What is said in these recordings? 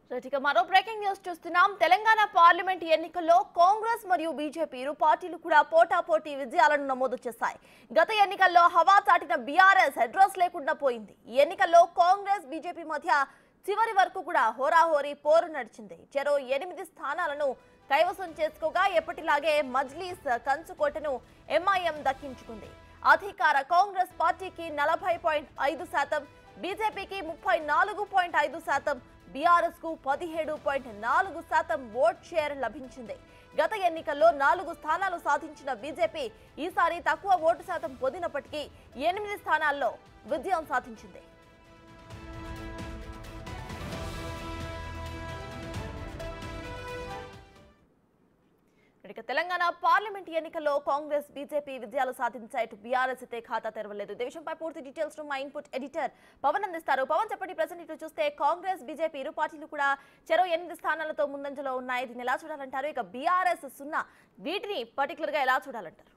right, ఇక మరో breaking news చూస్తున్నాం తెలంగాణ పార్లమెంట్ ఎన్నికల్లో కాంగ్రెస్ మరియు బీజేపీ ఇరు పార్టీలు కూడా పోటాపోటీ విజయాలను నమోదు చేశాయి గత ఎన్నికల్లో హవా చాటిన బీఆర్ఎస్ అడ్రస్ లేకుండా పోయింది ఈ ఎన్నికల్లో కాంగ్రెస్ బీజేపీ మధ్య చివరి వరకు కూడా హోరాహోరీ పోరు నడిచింది చెరో ఎనిమిది స్థానాలను కైవసం చేసుకోగా ఎప్పటిలాగే మజ్లీస్ కంచుకోటను ఎంఐఎం దక్కించుకుంది అధికార కాంగ్రెస్ పార్టీకి నలభై పాయింట్ ఐదు శాతం బీజేపీకి ముప్పై నాలుగు పాయింట్ ఐదు శాతం బీఆర్ఎస్ కు పదిహేడు పాయింట్ నాలుగు శాతం ఓట్ షేర్ లభించింది గత ఎన్నికల్లో నాలుగు స్థానాలు సాధించిన బీజేపీ ఈసారి తక్కువ ఓటు శాతం పొందినప్పటికీ ఎనిమిది స్థానాల్లో విజయం సాధించింది ఇక తెలంగాణ పార్లమెంట్ ఎన్నికల్లో కాంగ్రెస్ బీజేపీ విజయాలు సాధించాయి ఇటు బీఆర్ఎస్ అయితే ఖాతా తెరవలేదు ఈ విషయంపై పూర్తి డీటెయిల్స్ ను మా ఇన్పుట్ ఎడిటర్ పవన్ అందిస్తారు పవన్ చెప్పండి ప్రజెంట్ ఇటు చూస్తే కాంగ్రెస్ బీజేపీ ఇరు పార్టీలు కూడా చెరో ఎనిమిది స్థానాలతో ముందంజలో ఉన్నాయి దీన్ని ఎలా చూడాలంటారు ఇక బీఆర్ఎస్ సున్నా వీటిని పర్టికులర్ గా ఎలా చూడాలంటారు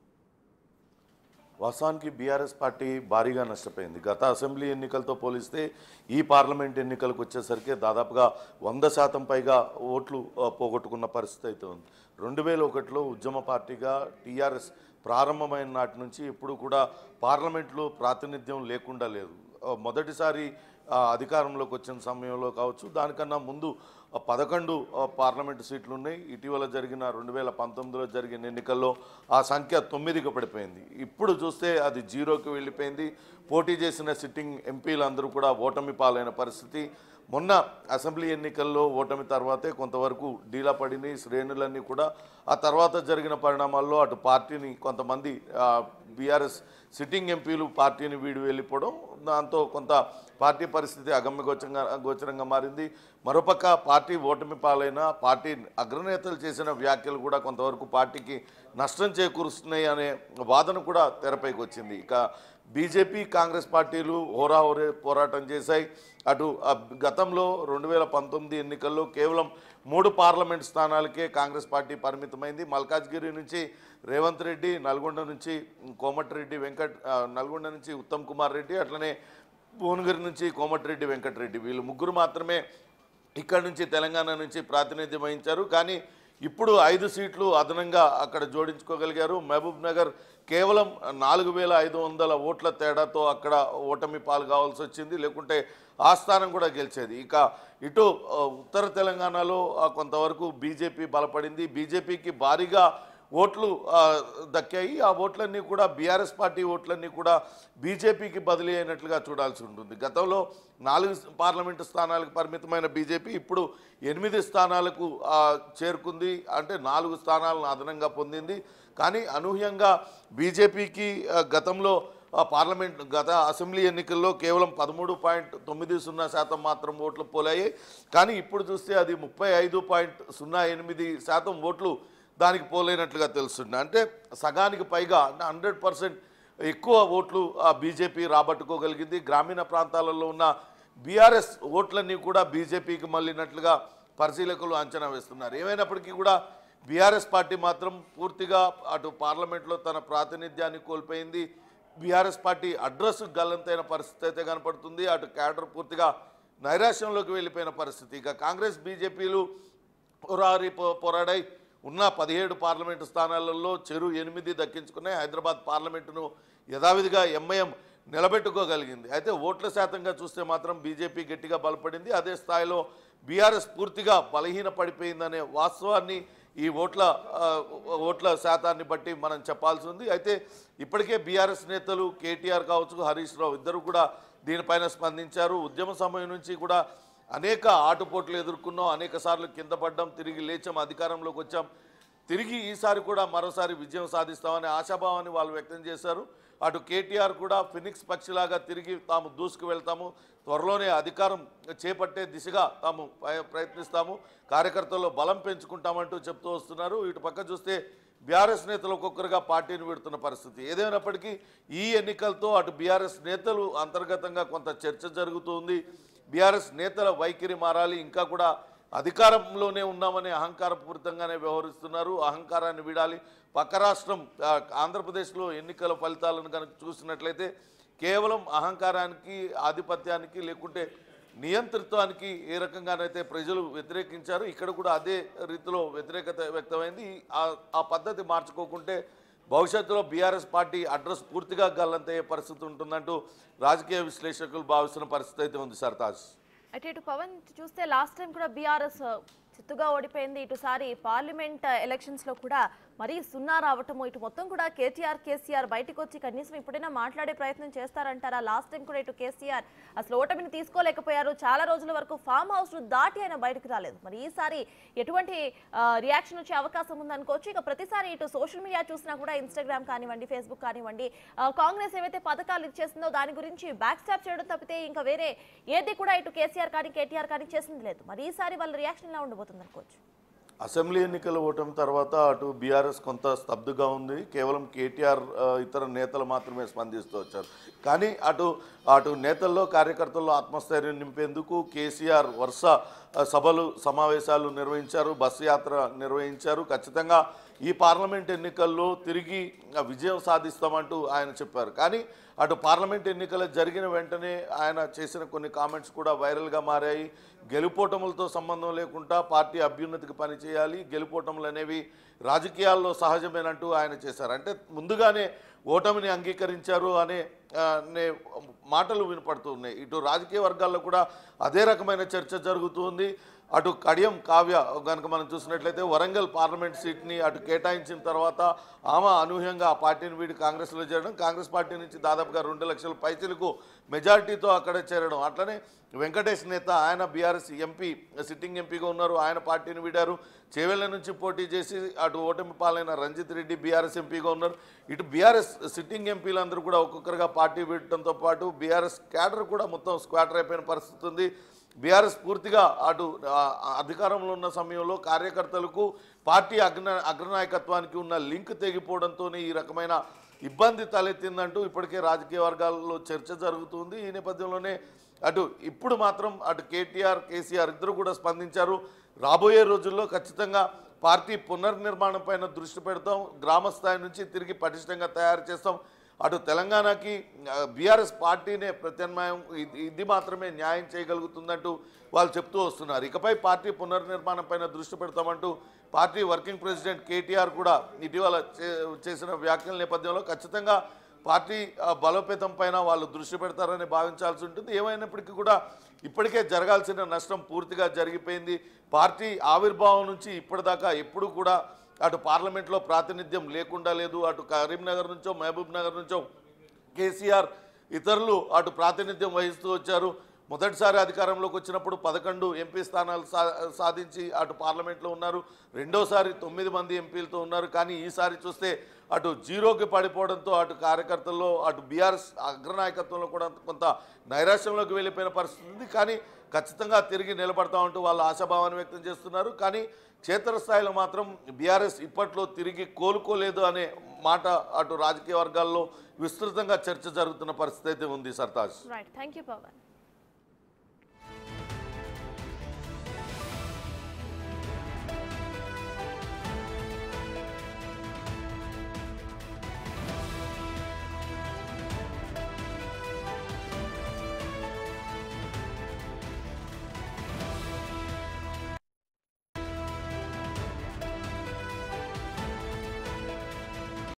వాస్తవానికి బీఆర్ఎస్ పార్టీ భారీగా నష్టపోయింది గత అసెంబ్లీ ఎన్నికలతో పోలిస్తే ఈ పార్లమెంట్ ఎన్నికలకు వచ్చేసరికి దాదాపుగా వంద శాతం పైగా ఓట్లు ఆ, పోగొట్టుకున్న పరిస్థితి అయితే ఉంది రెండు వేల ఒకటిలో ఉద్యమ పార్టీగా టీఆర్ఎస్ ప్రారంభమైన నాటి నుంచి ఇప్పుడు కూడా పార్లమెంట్లో ప్రాతినిధ్యం లేకుండా లేదు ఆ, మొదటిసారి ఆ, అధికారంలోకి వచ్చిన సమయంలో కావచ్చు దానికన్నా ముందు ఆ, పదకొండు ఆ, పార్లమెంటు సీట్లు ఉన్నాయి ఇటీవల జరిగిన రెండు వేల పంతొమ్మిదిలో జరిగిన ఎన్నికల్లో ఆ సంఖ్య తొమ్మిదికి పడిపోయింది ఇప్పుడు చూస్తే అది జీరోకి వెళ్ళిపోయింది పోటీ చేసిన సిట్టింగ్ ఎంపీలందరూ కూడా ఓటమి పాలైన పరిస్థితి మొన్న అసెంబ్లీ ఎన్నికల్లో ఓటమి తర్వాతే కొంతవరకు డీలా పడినాయి శ్రేణులన్నీ కూడా ఆ తర్వాత జరిగిన పరిణామాల్లో అటు పార్టీని కొంతమంది బీఆర్ఎస్ సిట్టింగ్ ఎంపీలు పార్టీని వీడి వెళ్ళిపోవడం దాంతో కొంత పార్టీ పరిస్థితి అగమ్యగోచరంగా గోచరంగా మారింది మరోపక్క పార్టీ ఓటమి పాలైన పార్టీ అగ్రనేతలు చేసిన వ్యాఖ్యలు కూడా కొంతవరకు పార్టీకి నష్టం చేకూరుస్తున్నాయి అనే వాదన కూడా తెరపైకి వచ్చింది ఇక బీజేపీ కాంగ్రెస్ పార్టీలు హోరాహోరే పోరాటం చేశాయి అటు ఆ, గతంలో రెండు వేల పంతొమ్మిది ఎన్నికల్లో కేవలం మూడు పార్లమెంట్ స్థానాలకే కాంగ్రెస్ పార్టీ పరిమితమైంది మల్కాజ్గిరి నుంచి రేవంత్ రెడ్డి నల్గొండ నుంచి కోమటిరెడ్డి వెంకట్ ఆ, నల్గొండ నుంచి ఉత్తమ్ కుమార్ రెడ్డి అట్లనే భువనగిరి నుంచి కోమటిరెడ్డి వెంకటరెడ్డి వీళ్ళు ముగ్గురు మాత్రమే ఇక్కడ నుంచి తెలంగాణ నుంచి ప్రాతినిధ్యం వహించారు కానీ ఇప్పుడు ఐదు సీట్లు అదనంగా అక్కడ జోడించుకోగలిగారు మహబూబ్ నగర్ కేవలం నాలుగు వేల ఐదు వందల ఓట్ల తేడాతో అక్కడ ఓటమి పాలు కావాల్సి వచ్చింది లేకుంటే ఆ స్థానం కూడా గెలిచేది ఇక ఇటు ఆ, ఉత్తర తెలంగాణలో ఆ, కొంతవరకు బీజేపీ బలపడింది బీజేపీకి భారీగా ఓట్లు ఆ, దక్కాయి ఆ ఓట్లన్నీ కూడా బీఆర్ఎస్ పార్టీ ఓట్లన్నీ కూడా బీజేపీకి బదిలీ అయినట్లుగా చూడాల్సి ఉంటుంది గతంలో నాలుగు పార్లమెంటు స్థానాలకు పరిమితమైన బీజేపీ ఇప్పుడు ఎనిమిది స్థానాలకు ఆ, చేరుకుంది అంటే నాలుగు స్థానాలను అదనంగా పొందింది కానీ అనూహ్యంగా బీజేపీకి ఆ, గతంలో ఆ, పార్లమెంట్ గత అసెంబ్లీ ఎన్నికల్లో కేవలం పదమూడు పాయింట్ తొమ్మిది సున్నా శాతం మాత్రం ఓట్లు పోలాయి కానీ ఇప్పుడు చూస్తే అది ముప్పై ఐదు పాయింట్ సున్నా ఎనిమిది శాతం ఓట్లు దానికి పోలేనట్లుగా తెలుస్తుంది అంటే సగానికి పైగా అంటే హండ్రెడ్ పర్సెంట్ ఎక్కువ ఓట్లు ఆ బీజేపీ రాబట్టుకోగలిగింది గ్రామీణ ప్రాంతాలలో ఉన్న బీఆర్ఎస్ ఓట్లన్నీ కూడా బీజేపీకి మళ్ళినట్లుగా పరిశీలకులు అంచనా వేస్తున్నారు ఏమైనప్పటికీ కూడా బీఆర్ఎస్ పార్టీ మాత్రం పూర్తిగా అటు పార్లమెంట్లో తన ప్రాతినిధ్యాన్ని కోల్పోయింది బీఆర్ఎస్ పార్టీ అడ్రస్ గల్లంతైన పరిస్థితి అయితే కనపడుతుంది అటు క్యాడర్ పూర్తిగా నైరాశ్యంలోకి వెళ్ళిపోయిన పరిస్థితి ఇక కాంగ్రెస్ బీజేపీలు పోరారి పో- పోరాడాయి ఉన్న పదిహేడు పార్లమెంటు స్థానాలలో చెరు ఎనిమిది దక్కించుకున్నాయి హైదరాబాద్ పార్లమెంటును యథావిధిగా ఎంఐఎం నిలబెట్టుకోగలిగింది అయితే ఓట్ల శాతంగా చూస్తే మాత్రం బీజేపీ గట్టిగా బలపడింది అదే స్థాయిలో బీఆర్ఎస్ పూర్తిగా బలహీన పడిపోయిందనే వాస్తవాన్ని ఈ ఓట్ల ఆ, ఓట్ల శాతాన్ని బట్టి మనం చెప్పాల్సి ఉంది అయితే ఇప్పటికే బీఆర్ఎస్ నేతలు కేటీఆర్ కావచ్చు హరీష్ రావు ఇద్దరు కూడా దీనిపైన స్పందించారు ఉద్యమ సమయం నుంచి కూడా అనేక ఆటుపోట్లు ఎదుర్కొన్నాం అనేక సార్లు కింద పడ్డాం తిరిగి లేచాం అధికారంలోకి వచ్చాం తిరిగి ఈసారి కూడా మరోసారి విజయం సాధిస్తామనే ఆశాభావాన్ని వాళ్ళు వ్యక్తం చేశారు అటు కేటీఆర్ కూడా ఫినిక్స్ పక్షిలాగా తిరిగి తాము దూసుకు వెళ్తాము త్వరలోనే అధికారం చేపట్టే దిశగా తాము ప్రయ- ప్రయత్నిస్తాము కార్యకర్తల్లో బలం పెంచుకుంటామంటూ చెప్తూ వస్తున్నారు ఇటు పక్క చూస్తే బీఆర్ఎస్ నేతలు ఒక్కొక్కరుగా పార్టీని విడుతున్న పరిస్థితి ఏదైనప్పటికీ ఈ ఎన్నికలతో అటు బీఆర్ఎస్ నేతలు అంతర్గతంగా కొంత చర్చ జరుగుతుంది బీఆర్ఎస్ నేతల వైఖరి మారాలి ఇంకా కూడా అధికారంలోనే ఉన్నామనే అహంకారపూరితంగానే వ్యవహరిస్తున్నారు అహంకారాన్ని వీడాలి పక్క రాష్ట్రం ఆ, ఆంధ్రప్రదేశ్లో ఎన్నికల ఫలితాలను కనుక చూసినట్లయితే కేవలం అహంకారానికి ఆధిపత్యానికి లేకుంటే నియంతృత్వానికి ఏ రకంగానైతే ప్రజలు వ్యతిరేకించారు ఇక్కడ కూడా అదే రీతిలో వ్యతిరేకత వ్యక్తమైంది ఆ- ఆ పద్ధతి మార్చుకోకుంటే భవిష్యత్తులో బీఆర్ఎస్ పార్టీ అడ్రస్ పూర్తిగా గల్లంతయ్యే పరిస్థితి ఉంటుందంటూ రాజకీయ విశ్లేషకులు భావిస్తున్న పరిస్థితి అయితే ఉంది సర్తాజ్ అయితే ఇటు పవన్ చూస్తే లాస్ట్ టైం కూడా బీఆర్ఎస్ చిత్తుగా ఓడిపోయింది ఇటుసారి పార్లమెంట్ ఎలక్షన్స్ లో కూడా మరీ సున్నా రావటము ఇటు మొత్తం కూడా కేటీఆర్ కేసీఆర్ బయటకు వచ్చి కనీసం ఇప్పుడైనా మాట్లాడే ప్రయత్నం చేస్తారంటారా లాస్ట్ టైం కూడా ఇటు కేసీఆర్ అసలు ఓటమిని తీసుకోలేకపోయారు చాలా రోజుల వరకు ఫామ్ హౌస్ దాటి ఆయన బయటకు రాలేదు మరి ఈసారి ఎటువంటి రియాక్షన్ వచ్చే అవకాశం ఉందనుకోవచ్చు ఇక ప్రతిసారి ఇటు సోషల్ మీడియా చూసినా కూడా ఇన్స్టాగ్రామ్ కానివ్వండి ఫేస్బుక్ కానివ్వండి ఆ, కాంగ్రెస్ ఏవైతే పథకాలు ఇచ్చేసిందో దాని గురించి బ్యాక్ స్టాప్ చేయడం తప్పితే ఇంకా వేరే ఏది కూడా ఇటు కేసీఆర్ కానీ కేటీఆర్ కానీ చేసింది లేదు మరి ఈసారి వాళ్ళ రియాక్షన్ ఎలా ఉండబోతుంది అనుకోవచ్చు అసెంబ్లీ ఎన్నికల ఓటమి తర్వాత అటు బీఆర్ఎస్ కొంత స్తబ్దుగా ఉంది కేవలం కేటీఆర్ ఆ, ఇతర నేతలు మాత్రమే స్పందిస్తూ వచ్చారు కానీ అటు అటు నేతల్లో కార్యకర్తల్లో ఆత్మస్థైర్యం నింపేందుకు కేసీఆర్ వరుస ఆ, సభలు సమావేశాలు నిర్వహించారు బస్సు యాత్ర నిర్వహించారు ఖచ్చితంగా ఈ పార్లమెంట్ ఎన్నికల్లో తిరిగి ఆ, విజయం సాధిస్తామంటూ ఆయన చెప్పారు కానీ అటు పార్లమెంట్ ఎన్నికలు జరిగిన వెంటనే ఆయన చేసిన కొన్ని కామెంట్స్ కూడా వైరల్గా మారాయి గెలుపోటములతో సంబంధం లేకుండా పార్టీ అభ్యున్నతికి పనిచేయాలి గెలుపోటములు అనేవి రాజకీయాల్లో సహజమేనంటూ ఆయన చేశారు అంటే ముందుగానే ఓటమిని అంగీకరించారు అనే ఆ, అనే మాటలు వినపడుతున్నాయి ఇటు రాజకీయ వర్గాల్లో కూడా అదే రకమైన చర్చ జరుగుతుంది అటు కడియం కావ్య కనుక మనం చూసినట్లయితే వరంగల్ పార్లమెంట్ సీట్ని అటు కేటాయించిన తర్వాత ఆమె అనూహ్యంగా ఆ పార్టీని వీడి కాంగ్రెస్లో చేరడం కాంగ్రెస్ పార్టీ నుంచి దాదాపుగా రెండు లక్షల పైచలకు మెజారిటీతో అక్కడ చేరడం అట్లనే వెంకటేష్ నేత ఆయన బీఆర్ఎస్ ఎంపీ సిట్టింగ్ ఎంపీగా ఉన్నారు ఆయన పార్టీని వీడారు చేవెళ్ళ నుంచి పోటీ చేసి అటు ఓటమి పాలైన రంజిత్ రెడ్డి బీఆర్ఎస్ ఎంపీగా ఉన్నారు ఇటు బీఆర్ఎస్ సిట్టింగ్ ఎంపీలందరూ కూడా ఒక్కొక్కరుగా పార్టీ వీడటంతో పాటు బీఆర్ఎస్ క్యాడర్ కూడా మొత్తం స్క్వాటర్ అయిపోయిన పరిస్థితి ఉంది బీఆర్ఎస్ పూర్తిగా అటు ఆ, అధికారంలో ఉన్న సమయంలో కార్యకర్తలకు పార్టీ అగ్ర అగ్రనాయకత్వానికి ఉన్న లింక్ తెగిపోవడంతో ఈ రకమైన ఇబ్బంది తలెత్తిందంటూ ఇప్పటికే రాజకీయ వర్గాల్లో చర్చ జరుగుతుంది ఈ నేపథ్యంలోనే అటు ఇప్పుడు మాత్రం అటు కేటీఆర్ కేసీఆర్ ఇద్దరు కూడా స్పందించారు రాబోయే రోజుల్లో ఖచ్చితంగా పార్టీ పునర్నిర్మాణం పైన దృష్టి పెడతాం గ్రామ స్థాయి నుంచి తిరిగి పటిష్టంగా తయారు చేస్తాం అటు తెలంగాణకి బీఆర్ఎస్ పార్టీనే ప్రత్యామ్నాయం ఇది- ఇది మాత్రమే న్యాయం చేయగలుగుతుందంటూ వాళ్ళు చెప్తూ వస్తున్నారు ఇకపై పార్టీ పునర్నిర్మాణం పైన దృష్టి పెడతామంటూ పార్టీ వర్కింగ్ ప్రెసిడెంట్ కేటీఆర్ కూడా ఇటీవల చే- చేసిన వ్యాఖ్యల నేపథ్యంలో ఖచ్చితంగా పార్టీ ఆ, బలోపేతం పైన వాళ్ళు దృష్టి పెడతారని భావించాల్సి ఉంటుంది ఏమైనప్పటికీ కూడా ఇప్పటికే జరగాల్సిన నష్టం పూర్తిగా జరిగిపోయింది పార్టీ ఆవిర్భావం నుంచి ఇప్పటిదాకా ఎప్పుడు కూడా అటు పార్లమెంట్లో ప్రాతినిధ్యం లేకుండా లేదు అటు కరీంనగర్ నుంచో మహబూబ్ నగర్ నుంచో కేసీఆర్ ఇతరులు అటు ప్రాతినిధ్యం వహిస్తూ వచ్చారు మొదటిసారి అధికారంలోకి వచ్చినప్పుడు పదకొండు ఎంపీ స్థానాలు సా సాధించి అటు పార్లమెంట్లో ఉన్నారు రెండోసారి తొమ్మిది మంది ఎంపీలతో ఉన్నారు కానీ ఈసారి చూస్తే అటు జీరోకి పడిపోవడంతో అటు కార్యకర్తల్లో అటు బీఆర్ఎస్ అగ్రనాయకత్వంలో కూడా కొంత నైరాశ్యంలోకి వెళ్ళిపోయిన పరిస్థితి ఉంది కానీ ఖచ్చితంగా తిరిగి నిలబడతామంటూ వాళ్ళు ఆశాభావాన్ని వ్యక్తం చేస్తున్నారు కానీ క్షేత్రస్థాయిలో మాత్రం బీఆర్ఎస్ ఇప్పట్లో తిరిగి కోలుకోలేదు అనే మాట అటు రాజకీయ వర్గాల్లో విస్తృతంగా చర్చ జరుగుతున్న పరిస్థితి అయితే ఉంది Sartaj right thank you Pawan